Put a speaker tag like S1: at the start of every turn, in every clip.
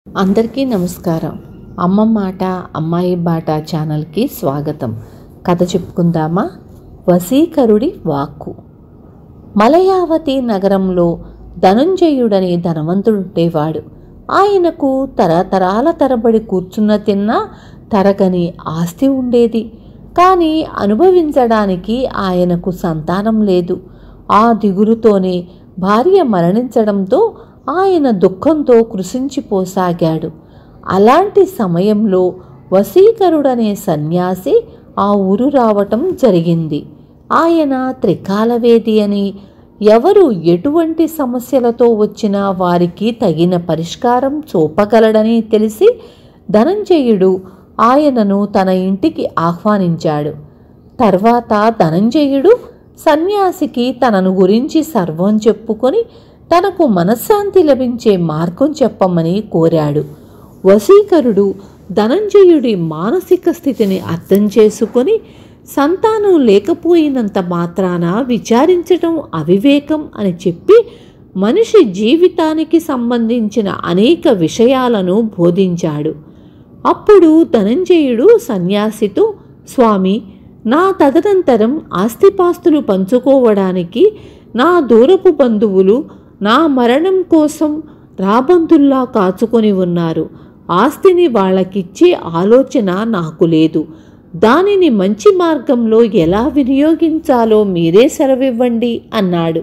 S1: అందరికీ నమస్కారం అమ్మ మాట అమ్మాయి బాట ఛానల్కి స్వాగతం కథ చెప్పుకుందామా వశీకరుడి వాక్కు మలయావతి నగరంలో ధనుంజయుడనే ధనవంతుడుండేవాడు ఆయనకు తరతరాల తరబడి కూర్చున్న తిన్నా తరగని ఆస్తి ఉండేది కానీ అనుభవించడానికి ఆయనకు సంతానం లేదు ఆ దిగులుతోనే భార్య మరణించడంతో ఆయన దుఃఖంతో కృషించిపోసాగాడు అలాంటి సమయంలో వశీకరుడనే సన్యాసి ఆ ఊరు రావటం జరిగింది ఆయన త్రికాలవేది అని ఎవరు ఎటువంటి సమస్యలతో వచ్చినా వారికి తగిన పరిష్కారం చూపగలడని తెలిసి ధనంజయుడు ఆయనను తన ఇంటికి ఆహ్వానించాడు తర్వాత ధనంజయుడు సన్యాసికి తనను గురించి సర్వం చెప్పుకొని తనకు మనశ్శాంతి లభించే మార్గం చెప్పమని కోరాడు వశీకరుడు ధనంజయుడి మానసిక స్థితిని అర్థం చేసుకొని సంతానం లేకపోయినంత మాత్రాన విచారించటం అవివేకం అని చెప్పి మనిషి జీవితానికి సంబంధించిన అనేక విషయాలను బోధించాడు అప్పుడు ధనంజయుడు సన్యాసితో స్వామి నా తదనంతరం ఆస్తిపాస్తులు పంచుకోవడానికి నా దూరపు బంధువులు నా మరణం కోసం రాబందుల్లా కాచుకొని ఉన్నారు ఆస్తిని వాళ్ళకిచ్చే ఆలోచన నాకు లేదు దానిని మంచి మార్గంలో ఎలా వినియోగించాలో మీరే సెలవివ్వండి అన్నాడు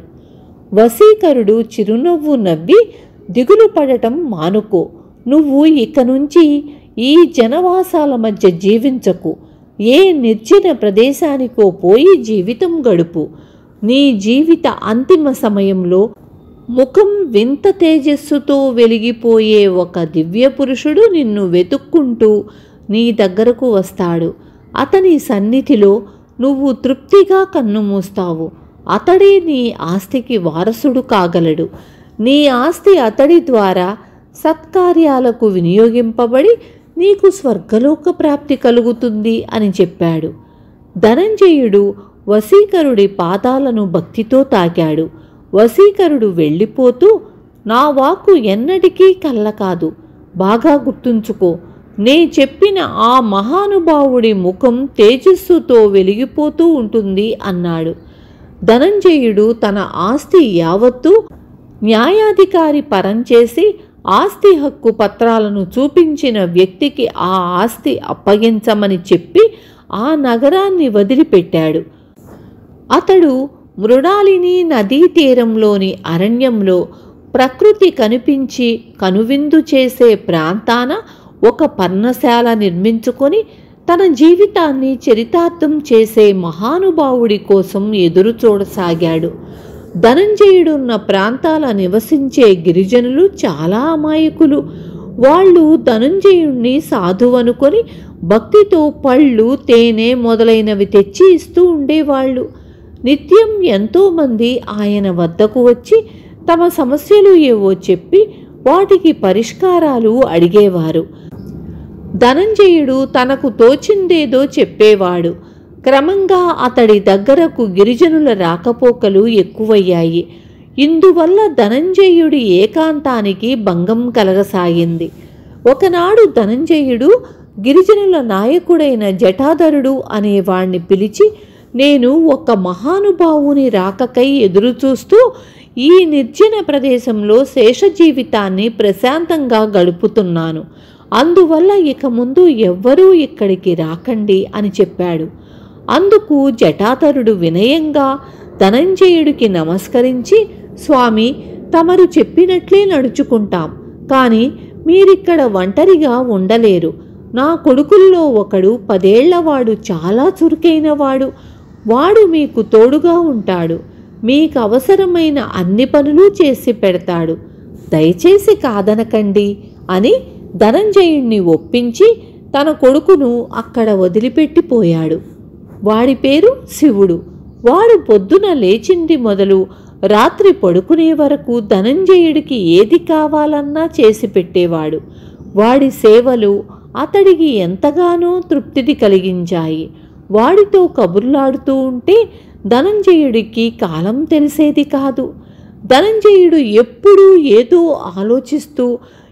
S1: వశీకరుడు చిరునవ్వు నవ్వి దిగులు పడటం మానుకో నువ్వు ఇక నుంచి ఈ జనవాసాల మధ్య జీవించకు ఏ నిర్జన ప్రదేశానికో పోయి జీవితం గడుపు నీ జీవిత అంతిమ సమయంలో ముఖం వింత తేజస్సుతో వెలిగిపోయే ఒక దివ్య పురుషుడు నిన్ను వెతుక్కుంటూ నీ దగ్గరకు వస్తాడు అతని సన్నిధిలో నువ్వు తృప్తిగా కన్ను మూస్తావు అతడే నీ ఆస్తికి వారసుడు కాగలడు నీ ఆస్తి అతడి ద్వారా సత్కార్యాలకు వినియోగింపబడి నీకు స్వర్గలోక ప్రాప్తి కలుగుతుంది అని చెప్పాడు ధనంజయుడు వశీకరుడి పాదాలను భక్తితో తాకాడు వశీకరుడు వెళ్ళిపోతూ నా వాక్కు ఎన్నటికీ కళ్ళ కాదు బాగా గుర్తుంచుకో నే చెప్పిన ఆ మహానుభావుడి ముఖం తేజస్సుతో వెలిగిపోతూ ఉంటుంది అన్నాడు ధనంజయుడు తన ఆస్తి యావత్తు న్యాయాధికారి పరం చేసి ఆస్తి హక్కు పత్రాలను చూపించిన వ్యక్తికి ఆ ఆస్తి అప్పగించమని చెప్పి ఆ నగరాన్ని వదిలిపెట్టాడు అతడు మృణాలిని నదీ తీరంలోని అరణ్యంలో ప్రకృతి కనిపించి కనువిందు చేసే ప్రాంతాన ఒక పర్ణశాల నిర్మించుకొని తన జీవితాన్ని చరితార్థం చేసే మహానుభావుడి కోసం ఎదురు చూడసాగాడు ధనంజయుడున్న ప్రాంతాల నివసించే గిరిజనులు చాలా అమాయకులు వాళ్ళు ధనంజయుణ్ణి సాధువనుకొని భక్తితో పళ్ళు తేనె మొదలైనవి తెచ్చి ఇస్తూ ఉండేవాళ్ళు నిత్యం ఎంతోమంది ఆయన వద్దకు వచ్చి తమ సమస్యలు ఏవో చెప్పి వాటికి పరిష్కారాలు అడిగేవారు ధనంజయుడు తనకు తోచిందేదో చెప్పేవాడు క్రమంగా అతడి దగ్గరకు గిరిజనుల రాకపోకలు ఎక్కువయ్యాయి ఇందువల్ల ధనంజయుడి ఏకాంతానికి భంగం కలగసాగింది ఒకనాడు ధనంజయుడు గిరిజనుల నాయకుడైన జటాధరుడు అనేవాణ్ణి పిలిచి నేను ఒక మహానుభావుని రాకకై ఎదురుచూస్తూ ఈ నిర్జన ప్రదేశంలో శేష జీవితాన్ని ప్రశాంతంగా గడుపుతున్నాను అందువల్ల ఇక ముందు ఎవ్వరూ ఇక్కడికి రాకండి అని చెప్పాడు అందుకు జటాతరుడు వినయంగా ధనంజయుడికి నమస్కరించి స్వామి తమరు చెప్పినట్లే నడుచుకుంటాం కానీ మీరిక్కడ ఒంటరిగా ఉండలేరు నా కొడుకుల్లో ఒకడు పదేళ్లవాడు చాలా చురుకైనవాడు వాడు మీకు తోడుగా ఉంటాడు మీకు అవసరమైన అన్ని పనులు చేసి పెడతాడు దయచేసి కాదనకండి అని ధనంజయుణ్ణి ఒప్పించి తన కొడుకును అక్కడ వదిలిపెట్టిపోయాడు వాడి పేరు శివుడు వాడు పొద్దున లేచింది మొదలు రాత్రి పడుకునే వరకు ధనంజయుడికి ఏది కావాలన్నా చేసి పెట్టేవాడు వాడి సేవలు అతడికి ఎంతగానో తృప్తిని కలిగించాయి వాడితో కబుర్లాడుతూ ఉంటే ధనంజయుడికి కాలం తెలిసేది కాదు ధనంజయుడు ఎప్పుడూ ఏదో ఆలోచిస్తూ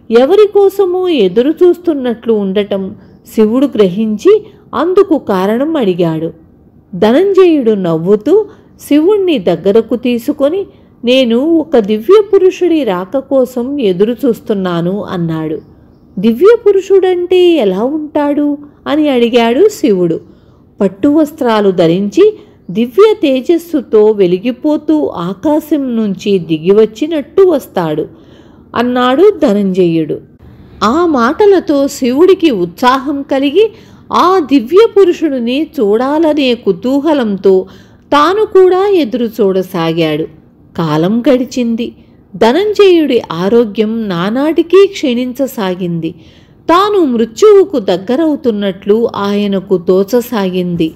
S1: ఎవరి కోసమో ఎదురు చూస్తున్నట్లు ఉండటం శివుడు గ్రహించి అందుకు కారణం అడిగాడు ధనంజయుడు నవ్వుతూ శివుణ్ణి దగ్గరకు తీసుకొని నేను ఒక దివ్య పురుషుడి రాక కోసం ఎదురు చూస్తున్నాను అన్నాడు దివ్య పురుషుడంటే ఎలా ఉంటాడు అని అడిగాడు శివుడు పట్టు వస్త్రాలు ధరించి దివ్య తేజస్సుతో వెలిగిపోతూ ఆకాశం నుంచి దిగివచ్చినట్టు వస్తాడు అన్నాడు ధనంజయుడు ఆ మాటలతో శివుడికి ఉత్సాహం కలిగి ఆ దివ్య పురుషుడిని చూడాలనే కుతూహలంతో తాను కూడా ఎదురు చూడసాగాడు కాలం గడిచింది ధనంజయుడి ఆరోగ్యం నానాటికీ క్షీణించసాగింది తాను మృత్యువుకు దగ్గరవుతున్నట్లు ఆయనకు తోచసాగింది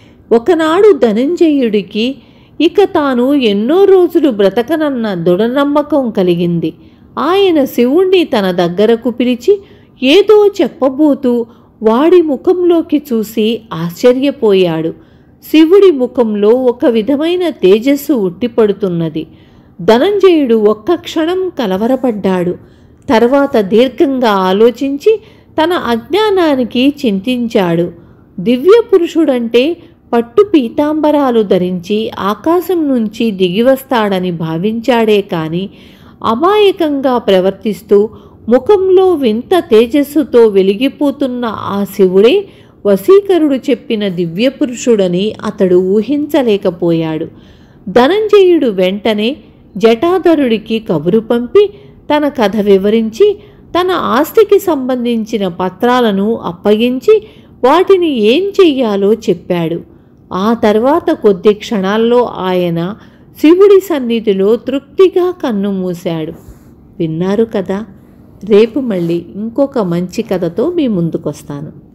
S1: ఒకనాడు ధనంజయుడికి ఇక తాను ఎన్నో రోజులు బ్రతకనన్న దృఢనమ్మకం కలిగింది ఆయన శివుణ్ణి తన దగ్గరకు పిలిచి ఏదో చెప్పబోతూ వాడి ముఖంలోకి చూసి ఆశ్చర్యపోయాడు శివుడి ముఖంలో ఒక విధమైన తేజస్సు ఉట్టిపడుతున్నది ధనంజయుడు ఒక్క క్షణం కలవరపడ్డాడు తర్వాత దీర్ఘంగా ఆలోచించి తన అజ్ఞానానికి చింతించాడు దివ్య పురుషుడంటే పట్టు పీతాంబరాలు ధరించి ఆకాశం నుంచి దిగివస్తాడని భావించాడే కాని అమాయకంగా ప్రవర్తిస్తూ ముఖంలో వింత తేజస్సుతో వెలిగిపోతున్న ఆ శివుడే వశీకరుడు చెప్పిన దివ్య పురుషుడని అతడు ఊహించలేకపోయాడు ధనంజయుడు వెంటనే జటాధరుడికి కబురు పంపి తన కథ వివరించి తన ఆస్తికి సంబంధించిన పత్రాలను అప్పగించి వాటిని ఏం చెయ్యాలో చెప్పాడు ఆ తర్వాత కొద్ది క్షణాల్లో ఆయన శివుడి సన్నిధిలో తృప్తిగా కన్ను మూశాడు విన్నారు కదా రేపు మళ్ళీ ఇంకొక మంచి కథతో మీ ముందుకొస్తాను